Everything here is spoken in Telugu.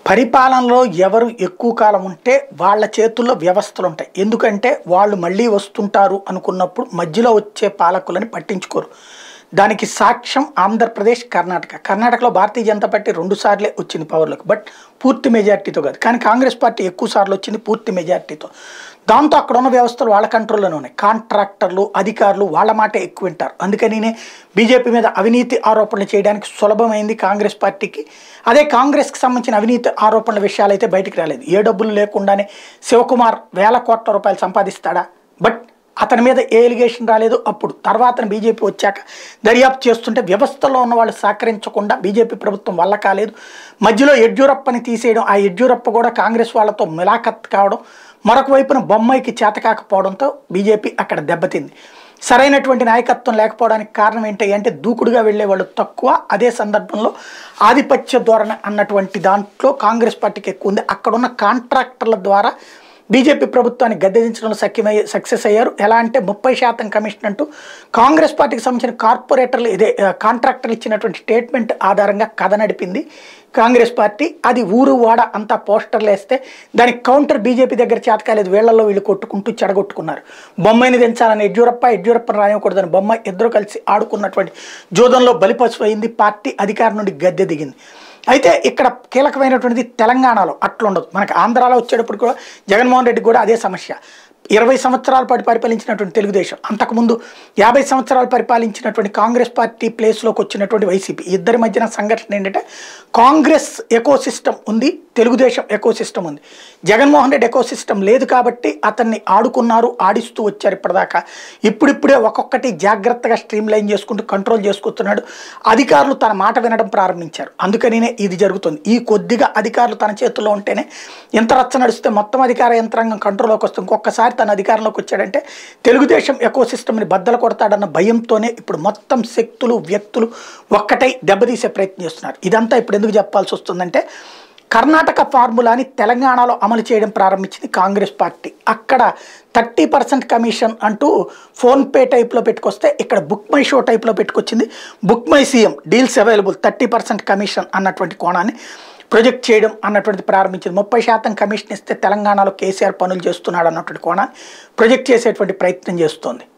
పరిపాలనలో ఎవరు ఎక్కువ కాలం ఉంటే వాళ్ళ చేతుల్లో వ్యవస్థలు ఉంటాయి ఎందుకంటే వాళ్ళు మళ్ళీ వస్తుంటారు అనుకున్నప్పుడు మధ్యలో వచ్చే పాలకులని పట్టించుకోరు దానికి సాక్ష్యం ఆంధ్రప్రదేశ్ కర్ణాటక కర్ణాటకలో భారతీయ జనతా పార్టీ రెండు సార్లే వచ్చింది పవర్లోకి బట్ పూర్తి మెజార్టీతో కాదు కానీ కాంగ్రెస్ పార్టీ ఎక్కువ సార్లు వచ్చింది పూర్తి మెజార్టీతో దాంతో అక్కడ ఉన్న వ్యవస్థలు వాళ్ళ కంట్రోల్లోనే ఉన్నాయి కాంట్రాక్టర్లు అధికారులు వాళ్ళ మాట ఎక్కువ వింటారు అందుకనినే బీజేపీ మీద అవినీతి ఆరోపణలు చేయడానికి సులభమైంది కాంగ్రెస్ పార్టీకి అదే కాంగ్రెస్కి సంబంధించిన అవినీతి ఆరోపణల విషయాలు అయితే బయటికి రాలేదు ఏ డబ్బులు లేకుండానే శివకుమార్ వేల కోట్ల రూపాయలు సంపాదిస్తాడా బట్ అతని మీద ఏ ఎలిగేషన్ రాలేదు అప్పుడు తర్వాత బీజేపీ వచ్చాక దర్యాప్తు చేస్తుంటే వ్యవస్థలో ఉన్న వాళ్ళు సహకరించకుండా బీజేపీ ప్రభుత్వం వల్ల కాలేదు మధ్యలో యడ్యూరప్పని తీసేయడం ఆ యడ్యూరప్ప కూడా కాంగ్రెస్ వాళ్ళతో మిలాఖత్ కావడం మరొక వైపున బొమ్మాయికి చేత కాకపోవడంతో బీజేపీ అక్కడ దెబ్బతింది సరైనటువంటి నాయకత్వం లేకపోవడానికి కారణం ఏంటి అంటే దూకుడుగా వెళ్ళే వాళ్ళు తక్కువ అదే సందర్భంలో ఆధిపత్య ధోరణి అన్నటువంటి దాంట్లో కాంగ్రెస్ పార్టీకి ఎక్కువ ఉంది అక్కడున్న కాంట్రాక్టర్ల ద్వారా బీజేపీ ప్రభుత్వాన్ని గద్దెదించడంలో సఖ్యమై సక్సెస్ అయ్యారు ఎలా అంటే ముప్పై శాతం కమిషన్ అంటూ కాంగ్రెస్ పార్టీకి సంబంధించిన కార్పొరేటర్లు ఇదే ఆ, కాంట్రాక్టర్లు ఇచ్చినటువంటి స్టేట్మెంట్ ఆధారంగా కథ నడిపింది కాంగ్రెస్ పార్టీ అది ఊరు వాడ అంతా పోస్టర్లు వేస్తే దానికి కౌంటర్ బీజేపీ దగ్గర చేతకాలేదు వీళ్లలో వీళ్ళు కొట్టుకుంటూ చెడగొట్టుకున్నారు బొమ్మాయిని దించాలని యడ్యూరప్ప యడ్యూరప్పని రానివ్వకూడదని బొమ్మాయి ఇద్దరు కలిసి ఆడుకున్నటువంటి జోదంలో బలిపశు అయింది పార్టీ అధికారం నుండి గద్దె దిగింది అయితే ఇక్కడ కీలకమైనటువంటిది తెలంగాణలో అట్లుండదు మనకి ఆంధ్రాలో వచ్చేటప్పుడు కూడా జగన్మోహన్ రెడ్డి కూడా అదే సమస్య ఇరవై సంవత్సరాల పాటు పరిపాలించినటువంటి తెలుగుదేశం అంతకుముందు యాభై సంవత్సరాలు పరిపాలించినటువంటి కాంగ్రెస్ పార్టీ ప్లేస్లోకి వచ్చినటువంటి వైసీపీ ఇద్దరి మధ్యన సంఘర్షణ ఏంటంటే కాంగ్రెస్ ఎకో సిస్టమ్ ఉంది తెలుగుదేశం ఎకో సిస్టమ్ ఉంది జగన్మోహన్ రెడ్డి ఎకో సిస్టమ్ లేదు కాబట్టి అతన్ని ఆడుకున్నారు ఆడిస్తూ వచ్చారు ఇప్పటిదాకా ఇప్పుడిప్పుడే ఒక్కొక్కటి జాగ్రత్తగా స్ట్రీమ్ లైన్ చేసుకుంటూ కంట్రోల్ చేసుకుంటున్నాడు అధికారులు తన మాట వినడం ప్రారంభించారు అందుకనినే ఇది జరుగుతుంది ఈ కొద్దిగా అధికారులు తన చేతుల్లో ఉంటేనే ఎంత రచ్చ నడిస్తే మొత్తం అధికార యంత్రాంగం కంట్రోల్లోకి వస్తుంది ఇంకొకసారి తన అధికారంలోకి వచ్చాడంటే తెలుగుదేశం ఎకో సిస్టమ్ని బద్దలు కొడతాడన్న భయంతోనే ఇప్పుడు మొత్తం శక్తులు వ్యక్తులు ఒక్కటై దెబ్బతీసే ప్రయత్నం చేస్తున్నారు ఇదంతా ఇప్పుడు ఎందుకు చెప్పాల్సి వస్తుందంటే కర్ణాటక ఫార్ములాని తెలంగాణలో అమలు చేయడం ప్రారంభించింది కాంగ్రెస్ పార్టీ అక్కడ థర్టీ పర్సెంట్ కమిషన్ అంటూ ఫోన్పే టైప్లో పెట్టుకొస్తే ఇక్కడ బుక్ మై షో టైప్లో పెట్టుకొచ్చింది Book My CM deals available thirty percent commission అన్నటువంటి కోణాన్ని ప్రొజెక్ట్ చేయడం అన్నటువంటిది ప్రారంభించింది ముప్పై శాతం కమిషన్ ఇస్తే తెలంగాణలో కేసీఆర్ పనులు చేస్తున్నాడు అన్నటువంటి కోణాన్ని ప్రొజెక్ట్ చేసేటువంటి ప్రయత్నం చేస్తోంది